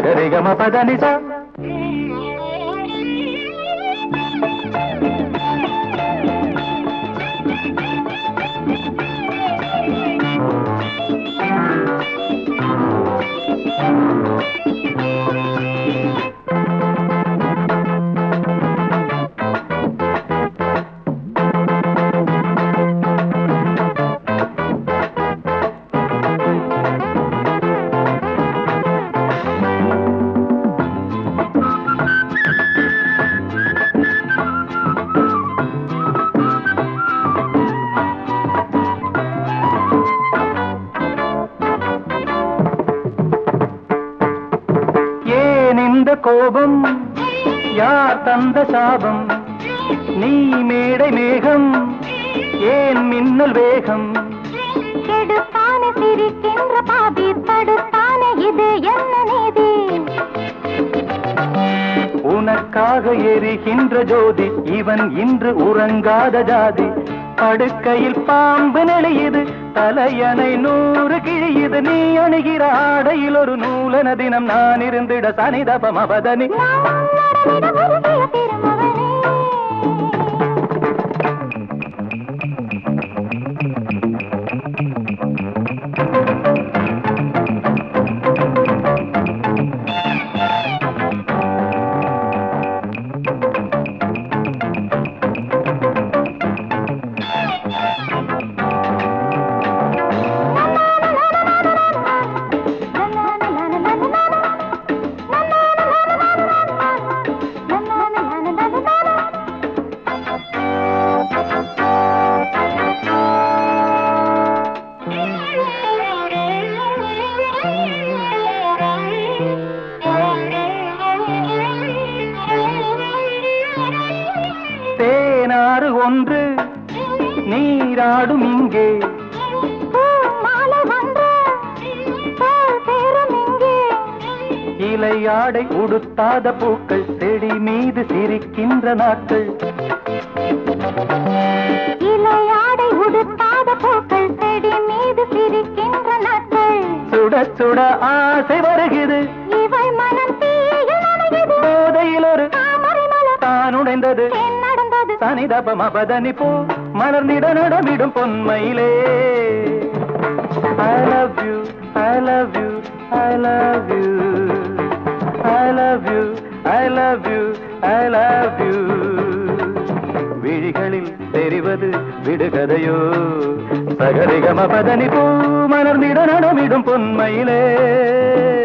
சகரிகம பதனிசா ஏன் இந்த கோபம் யார் தந்த சாபம் நீ மேடை மேகம் ஏன் மின்னல் வேகம் கெடுத்தான சிரிக்கின்ற பாதி தடுத்தான இது என்ன நீதி உனக்காக எரிகின்ற ஜோதி இவன் இன்று உறங்காத ஜாதி படுக்கையில் பாம்பு நெளியுது தலையணை நூறு கிழியுது நீ அணுகிற ஆடையில் ஒரு நூலன தினம் நான் இருந்திட சனிதபம் அவதனி நான் நடமிட வருகிற திருமகனே தேனாறு ஒன்று நீராடும் இங்கே மாலை வந்து போல் சேரும் இங்கே இலையாடை உடுத்தாத பூக்கள் செடி மீது சிரிக்கின்ற நாட்கள் இலையாடை உடுத்தாத பூக்கள் செடி மீது சிரிக்கின்ற நாட்கள் சுட சுட ஆசை வருகிறது இவை மனம் தீயில் நனையுது போதையில் ஒரு தாமரை மலர் தான் உடைந்தது தேன் நடந்தது சனிதபம் அபதனி போ மலர்ந்திட நடமிடும் பொன்மையிலே I love you, I love you, I love you, I love you, I love you, I love you. விழிகளில் தெரிவது விடுகதையோ சகரிகம பதனி போ மலர்ந்திட நடமிடும் பொன்மையிலே